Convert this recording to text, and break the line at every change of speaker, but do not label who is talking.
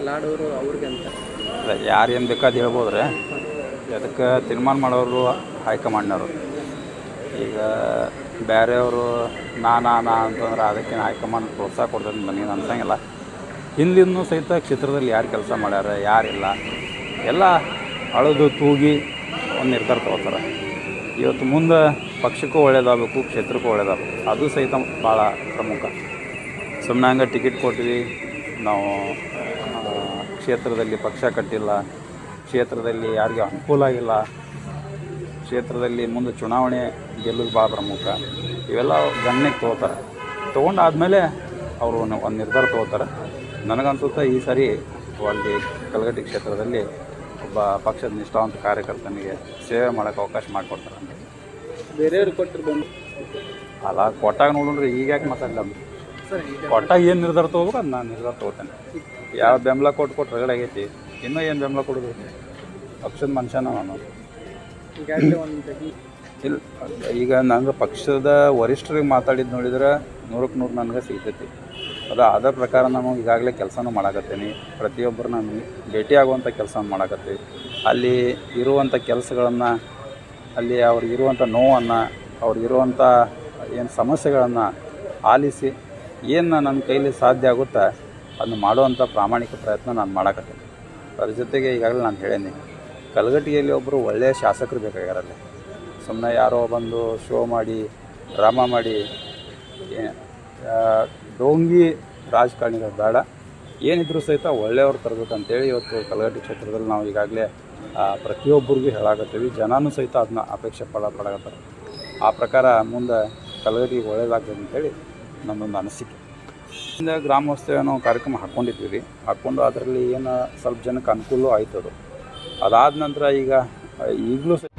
ಬಲಾಡೋರು ಅವ್ರಿಗೆ ಅಂತ
ಅಲ್ಲ ಯಾರು ಏನು ಬೇಕಾದ ಹೇಳ್ಬೋದ್ರೆ ಅದಕ್ಕೆ ತೀರ್ಮಾನ ಮಾಡೋರು ಹೈಕಮಾಂಡ್ನವರು ಈಗ ಬೇರೆಯವರು ನಾ ನಾ ನಾ ಅಂತಂದ್ರೆ ಅದಕ್ಕೆ ಹೈಕಮಾಂಡ್ ಪ್ರೋತ್ಸಾಹ ಕೊಡ್ತದೆ ನನಗೇನು ಅನ್ಸಂಗಿಲ್ಲ ಹಿಂದಿಂದೂ ಸಹಿತ ಕ್ಷೇತ್ರದಲ್ಲಿ ಯಾರು ಕೆಲಸ ಮಾಡ್ಯಾರ ಯಾರಿಲ್ಲ ಎಲ್ಲ ಅಳದು ತೂಗಿ ಒಂದು ನಿರ್ಧಾರ ತಗೋತಾರೆ ಇವತ್ತು ಮುಂದೆ ಪಕ್ಷಕ್ಕೂ ಒಳ್ಳೇದಾಗಬೇಕು ಕ್ಷೇತ್ರಕ್ಕೂ ಒಳ್ಳೇದಾಗಬೇಕು ಅದು ಸಹಿತ ಭಾಳ ಪ್ರಮುಖ ಸುಮ್ಮನೆ ಹಂಗೆ ಟಿಕೆಟ್ ಕೊಟ್ವಿ ನಾವು ಆ, ಕ್ಷೇತ್ರದಲ್ಲಿ ಪಕ್ಷ ಕಟ್ಟಿಲ್ಲ ಕ್ಷೇತ್ರದಲ್ಲಿ ಯಾರಿಗೂ ಅನುಕೂಲ ಆಗಿಲ್ಲ ಕ್ಷೇತ್ರದಲ್ಲಿ ಮುಂದೆ ಚುನಾವಣೆ ಗೆಲ್ಲೋದು ಭಾಳ ಪ್ರಮುಖ ಇವೆಲ್ಲ ಗಣನೆಗೆ ತೊಗೋತಾರೆ ತೊಗೊಂಡಾದ್ಮೇಲೆ ಅವರು ಒಂದು ನಿರ್ಧಾರ ತೊಗೋತಾರೆ ನನಗನ್ಸುತ್ತೆ ಈ ಸಾರಿ ಅಲ್ಲಿ ಕಲಗಟ್ಟಿ ಕ್ಷೇತ್ರದಲ್ಲಿ ಒಬ್ಬ ಪಕ್ಷದ ನಿಷ್ಠಾವಂತ ಕಾರ್ಯಕರ್ತನಿಗೆ ಸೇವೆ ಮಾಡೋಕ್ಕೆ ಅವಕಾಶ ಮಾಡಿಕೊಡ್ತಾರೆ ಅಂತ
ಬೇರೆಯವ್ರಿಗೆ ಕೊಟ್ಟರು ಬಂದು
ಅಲ್ಲ ಕೊಟ್ಟಾಗ ನೋಡಿದ್ರೆ ಈಗ ಯಾಕೆ ಮಾತಾಡಲ್ಲ
ಸರ್ ಈಗ
ಕೊಟ್ಟಾಗ ಏನು ನಿರ್ಧಾರ ತೊಗೋಬೇಕು ಅದು ನಾನು ನಿರ್ಧಾರ ತೊಗೋತೇನೆ ಯಾವ ಬೆಂಬಲ ಕೊಟ್ಟು ಕೊಟ್ಟು ರಗಡೆ ಆಗೈತಿ ಇನ್ನೂ ಏನು ಬೆಂಬಲ ಕೊಡೋದು ಪಕ್ಷದ ಮನುಷ್ಯನ ನಾನು
ಈಗಾಗಲೇ ಒಂದು
ಇಲ್ಲ ಈಗ ನಂಗೆ ಪಕ್ಷದ ವರಿಷ್ಠರಿಗೆ ಮಾತಾಡಿದ್ದು ನೋಡಿದ್ರೆ ನೂರಕ್ಕೆ ನೂರು ನನಗೆ ಸಿಗ್ತೈತಿ ಅದು ಅದರ ಪ್ರಕಾರ ನಾನು ಈಗಾಗಲೇ ಕೆಲಸನೂ ಮಾಡಾಕತ್ತೀನಿ ಪ್ರತಿಯೊಬ್ಬರು ನಾನು ಭೇಟಿಯಾಗುವಂಥ ಕೆಲಸ ಮಾಡಾಕತ್ತೀವಿ ಅಲ್ಲಿ ಇರುವಂಥ ಕೆಲಸಗಳನ್ನು ಅಲ್ಲಿ ಅವ್ರಿಗಿರುವಂಥ ನೋವನ್ನು ಅವ್ರಿಗಿರುವಂಥ ಏನು ಸಮಸ್ಯೆಗಳನ್ನು ಆಲಿಸಿ ಏನು ನನ್ನ ಕೈಲಿ ಸಾಧ್ಯ ಆಗುತ್ತಾ ಅದನ್ನ ಮಾಡುವಂಥ ಪ್ರಾಮಾಣಿಕ ಪ್ರಯತ್ನ ನಾನು ಮಾಡಾಕತ್ತೀನಿ ಅದ್ರ ಜೊತೆಗೆ ಈಗಾಗಲೇ ನಾನು ಹೇಳೀನಿ ಕಲಗಟ್ಟಿಗೆಯಲ್ಲಿ ಒಬ್ಬರು ಒಳ್ಳೆಯ ಶಾಸಕರು ಬೇಕಾಗ್ಯಾರಲ್ಲಿ ಸುಮ್ಮನೆ ಯಾರೋ ಬಂದು ಶೋ ಮಾಡಿ ಡ್ರಾಮಾ ಮಾಡಿ ಏ- ಆ, ಡೋಂಗಿ ರಾಜಕಾರಣಿಗಳು ಬೇಡ ಏನಿದ್ರು ಸಹಿತ ಒಳ್ಳೆಯವ್ರು ತರಬೇಕಂತೇಳಿ ಇವತ್ತು ಕಲಗಟ್ಟಿ ಕ್ಷೇತ್ರದಲ್ಲಿ ನಾವು ಈಗಾಗಲೇ ಆ, ಪ್ರತಿಯೊಬ್ಬರಿಗೂ ಹೇಳಾಕತ್ತೀವಿ ಜನನೂ ಸಹಿತ ಅದನ್ನ ಅಪೇಕ್ಷೆ ಪಡ ಪಡಕತ್ತಾರೆ ಆ ಪ್ರಕಾರ ಮುಂದೆ ಕಲಗಟ್ಟಿಗೆ ಒಳ್ಳೇದಾಗ್ತದೆ ಅಂತೇಳಿ ನನ್ನೊಂದು ಅನಿಸಿಕೆ ಇಂದ ಗ್ರಾಮೋತ್ಸವ ಅನ್ನೋ ಕಾರ್ಯಕ್ರಮ ಹಾಕ್ಕೊಂಡಿದ್ವಿ ರೀ ಹಾಕ್ಕೊಂಡು ಅದರಲ್ಲಿ ಏನು ಸ್ವಲ್ಪ ಜನಕ್ಕೆ ಅನುಕೂಲ ಆಯ್ತು ಅದು ಅದಾದ ನಂತರ ಈಗ ಈಗಲೂ